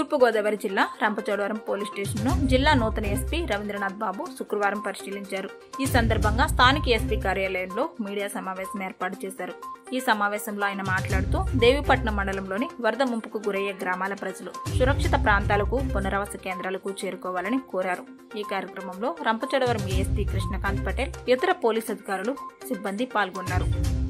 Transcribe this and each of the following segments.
తూర్పుగోదావరి జిల్లా రంపచోడవరం పోలీస్ స్టేషన్ను జిల్లా నూతన ఎస్పీ రవీంద్రనాథ్ బాబు శుక్రవారం పరిశీలించారు ఈ సందర్భంగా స్థానిక ఎస్పీ కార్యాలయంలో మీడియా సమావేశం ఏర్పాటు చేశారు ఈ సమావేశంలో ఆయన మాట్లాడుతూ దేవిపట్నం మండలంలోని వరద ముంపుకు గురయ్యే గ్రామాల ప్రజలు సురక్షిత ప్రాంతాలకు పునరావాస కేంద్రాలకు చేరుకోవాలని కోరారు ఈ కార్యక్రమంలో రంపచోడవరం ఏఎస్పీ కృష్ణకాంత్ పటేల్ ఇతర పోలీస్ అధికారులు సిబ్బంది పాల్గొన్నారు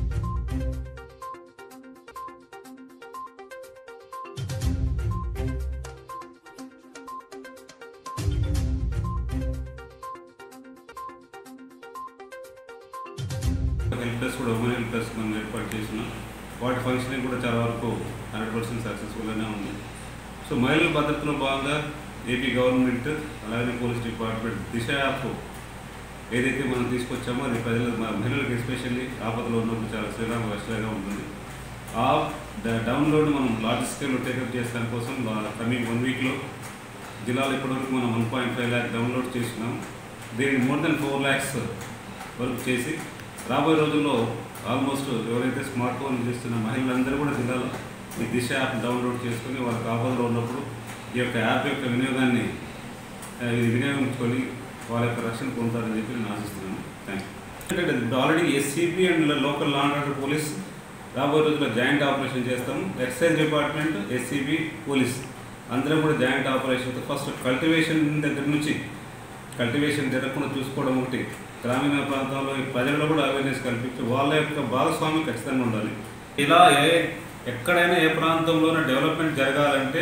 హెల్ప్ డెస్క్ కూడా ఉమెన్ హెల్ప్ డెస్క్ మనం ఏర్పాటు చేసినాం వాటి ఫంక్షనింగ్ కూడా చాలా వరకు హండ్రెడ్ పర్సెంట్ సక్సెస్ఫుల్గానే ఉంది సో మహిళల భద్రతలో భాగంగా ఏపీ గవర్నమెంట్ అలాగే పోలీస్ డిపార్ట్మెంట్ దిశ యాప్ ఏదైతే మనం తీసుకొచ్చామో అది ప్రజల మన మహిళలకు ఎస్పెషల్లీ ఆపదలో ఉన్నప్పుడు చాలా శ్రీరామ రక్షగా ఉంటుంది ఆ డ- డౌన్లోడ్ మనం లార్జ్ స్కేల్లో టేకప్ చేసడానికి కోసం కమింగ్ వన్ వీక్లో జిల్లాలో ఇప్పటివరకు మనం one point five lakh download చేసినాం దీన్ని మోర్ దెన్ ఫోర్ ల్యాక్స్ వరకు చేసి రాబోయే రోజుల్లో ఆల్మోస్ట్ ఎవరైతే స్మార్ట్ ఫోన్ చేస్తున్న మహిళలందరూ కూడా జిల్లాలో ఈ దిశ యాప్ డౌన్లోడ్ చేసుకుని వాళ్ళకి ఆపదలో ఉన్నప్పుడు ఈ యొక్క యాప్ యొక్క వినియోగాన్ని ఆ, ఇది వినియోగించుకొని వాళ్ళ యొక్క రక్షణ పొందుతారని చెప్పి నేను ఆశిస్తున్నాను థ్యాంక్ యూ ఇప్పుడు already SCP and local law and order police రాబోయే రోజుల్లో జాయింట్ ఆపరేషన్ చేస్తాము ఎక్సైజ్ డిపార్ట్మెంట్ ఎస్సీబీ పోలీస్ అందరం కూడా జాయింట్ ఆపరేషన్తో ఫస్ట్ కల్టివేషన్ దగ్గర నుంచి కల్టివేషన్ జరగకుండా చూసుకోవడం ఒకటి గ్రామీణ ప్రాంతాల్లో ఈ ప్రజల్లో కూడా అవేర్నెస్ కల్పించి వాళ్ళ యొక్క భాగస్వామ్యం ఖచ్చితంగా ఉండాలి ఇలా ఏ ఎక్కడైనా ఏ ప్రాంతంలోనూ డెవలప్మెంట్ జరగాలంటే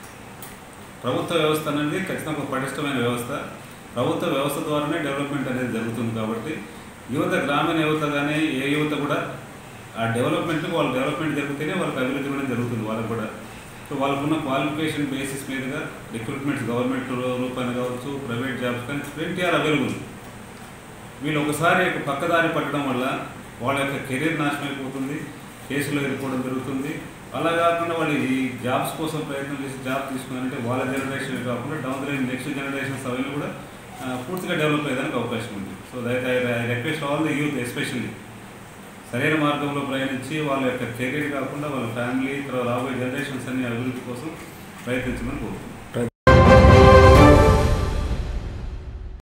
ప్రభుత్వ వ్యవస్థ అనేది ఖచ్చితంగా ఒక పటిష్టమైన వ్యవస్థ ప్రభుత్వ వ్యవస్థ ద్వారానే డెవలప్మెంట్ అనేది జరుగుతుంది కాబట్టి యువత గ్రామీణ యువత కానీ ఏ యువత కూడా ఆ డెవలప్మెంట్ వాళ్ళ డెవలప్మెంట్ జరిగితేనే వాళ్ళకి అభివృద్ధి కూడా జరుగుతుంది వాళ్ళకు కూడా సో వాళ్ళకున్న క్వాలిఫికేషన్ బేసిస్ మీదుగా రిక్రూట్మెంట్స్ గవర్నమెంట్ రూపాయన కావచ్చు ప్రైవేట్ జాబ్స్ కానీ ట్వంటీ ఆర్ అవైలబుల్ వీళ్ళు ఒకసారి పక్కదారి పట్టడం వల్ల వాళ్ళ యొక్క కెరీర్ నాశనం అయిపోతుంది కేసులో ఎదుర్కోవడం జరుగుతుంది అలా కాకుండా వాళ్ళు ఈ జాబ్స్ కోసం ప్రయత్నం చేసి జాబ్ తీసుకున్నారంటే వాళ్ళ జనరేషన్ కాకుండా down the line next generations అవన్నీ కూడా ఆ, పూర్తిగా డెవలప్ అయ్యేదానికి అవకాశం ఉంది so that I request all the youth especially సరైన మార్గంలో ప్రయాణించి వాళ్ళ యొక్క కెరీర్ కాకుండా వాళ్ళ ఫ్యామిలీ తర్వాత రాబోయే జనరేషన్స్ అన్ని అభివృద్ధి కోసం ప్రయత్నించమని కోరుతున్నాను